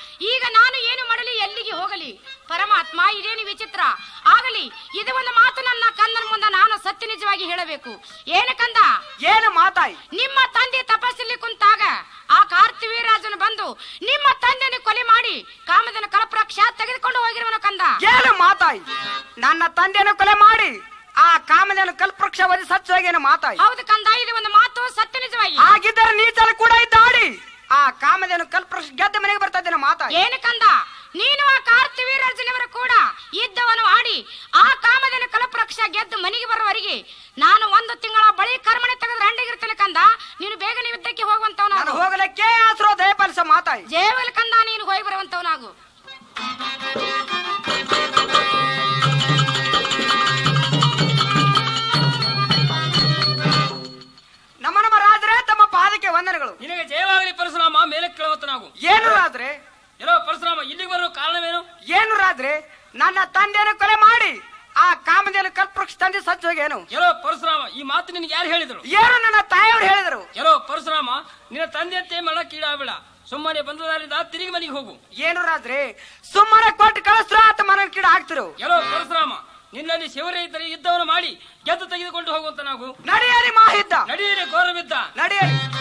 ಈಗ ನಾನು ಏನು ಮಾಡಲಿ ಎಲ್ಲಿಗೆ ಹೋಗಲಿ ಪರಮಾತ್ಮ ಇದೇನು ವಿಚಿತ್ರ ಆಗಲಿ ಇದು ಒಂದು ಮಾತು ನನ್ನ ಕಂದನ ಮುಂದೆ ನಾನು ಸತ್ಯ ನಿಜವಾಗಿ ಹೇಳಬೇಕು ಏನು ಕಂದ ಏನು ಮಾತಾಯಿ ನಿಮ್ಮ ತಂದೆ ತಪಸ್ಸಲ್ಲಿ ಕುಂತಾಗ ಆ ಕಾರ್ತಿವೀರಾಜನು ಬಂದು ನಿಮ್ಮ ತಂದೆಯನ್ನು ಕೊಲೆ ಮಾಡಿ ಕಾಮದನ ಕಲಪ್ರಾಕ್ಷ ತೆಗೆದುಕೊಂಡು ಹೋಗಿರುವನು ಕಂದ ಏನು ಮಾತಾಯಿ ನನ್ನ ತಂದೆಯನ್ನು ಕೊಲೆ ಮಾಡಿ ಆ ಕಾಮದೇನು ಕಲ್ಪವೃಕ್ಷ ವಧಿ ಸಚ್ಚೋಗೇನು ಮಾತಾಯಿ ಹೌದು ಕಂದ ಇದು ಒಂದು ಮಾತು ಸತ್ಯ ನಿಜವಾಗಿ ಆಗಿದ್ದರೆ ನೀಚಲು ಕೂಡ ಇದ್ದಾಡಿ ಆ ಕಾಮದೇನು ಕಲ್ಪವೃಕ್ಷ ಗೆದ್ದ ಮನೆಗೆ ಬರ್ತಾ ಇದ್ದೇನೆ ಮಾತಾಯಿ ಏನು ಕಂದ ನೀನು ಆ ಕಾರ್ತಿವೀರಾಜನವರ ಕೂಡ ಇದ್ದವನು ಆಡಿ ಆ ಕಾಮದನ ಕಲಪ್ರಕ್ಷ ಗೆದ್ದು ಮನೆಗೆ ಬರುವವರೆಗೆ ನಾನು ಒಂದು ತಿಂಗಳ ಬಳಿ ಕರ್ಮಣೆ ತೆಗೆದು ರಂಡಿಗಿರ್ತೇನೆ ಕಂದ ನೀನು ಬೇಗನೆ ಯುದ್ಧಕ್ಕೆ ನಾನು ಹೋಗುವಂತವನಾಗು ಹೋಗಲಿಕ್ಕೆ ಆಸರೋ ದಯಪಾಲಿಸ ಮಾತಾಯಿ ಜೇವಲ್ ಕಂದ ನೀನು ಹೋಗಿ ಬರುವಂತವನಾಗು ನಮ್ಮ ನಮ್ಮ ರಾಜರೇ ತಮ್ಮ ಪಾದಕ್ಕೆ ವಂದನೆಗಳು ನಿನಗೆ ಜಯವಾಗಲಿ ಪರಶುರಾಮ ಮೇಲೆ ಕೇಳುವತ್ತನಾಗು ಏನು ರಾಜ್ರೆ ಎಲ್ಲೋ ಪರಶುರಾಮ ಇಲ್ಲಿಗೆ ಬರೋ ಕಾರಣವೇನು ಏನು ರಾಜ್ರೆ ನನ್ನ ತಂದೆಯನ್ನು ಕೊಲೆ ಮಾಡಿ ಆ ಕಾಮದೇನು ಕಲ್ಪವೃಕ್ಷ ತಂದೆ ಸಚ್ಚೋಗೇನು ಎಲ್ಲೋ ಪರಶುರಾಮ ಈ ಮಾತು ನಿನಗೆ ಯಾರು ಹೇಳಿದ್ರು ಏನು ನನ್ನ ತಾಯಿಯವರು ಹೇಳಿದರು ಎಲ್ಲೋ ಪರಶುರಾಮ ನಿನ್ನ ತಂದೆಯಂತೆ ಮಳ ಕೀಡಾಗಬೇಡ ಸುಮ್ಮನೆ ಬಂದದಾರಿಂದ ತಿರುಗಿ ಮನೆಗೆ ಹೋಗು ಏನು ರಾಜ್ರೆ ಸುಮ್ಮನೆ ಕೊಟ್ಟು ಕಳಿಸ್ರ ಆತ ಮನ ಕಿಡ ಹಾಕ್ತಿರು ಎಲ್ಲೋ ಪರಶುರಾಮ ನಿನ್ನಲ್ಲಿ ಶಿವರೇ ಇದ್ದರೆ ಯುದ್ಧವನ್ನು ಮಾಡಿ ಗೆದ್ದು ತೆಗೆದುಕೊಂಡು ಹೋಗುವಂತ ನಾವು ನಡೆಯಲಿ ಮಾಹಿದ್ದ ನಡೆಯಲಿ ಘೋರ ಬಿದ್ದ ನಡೆಯಲಿ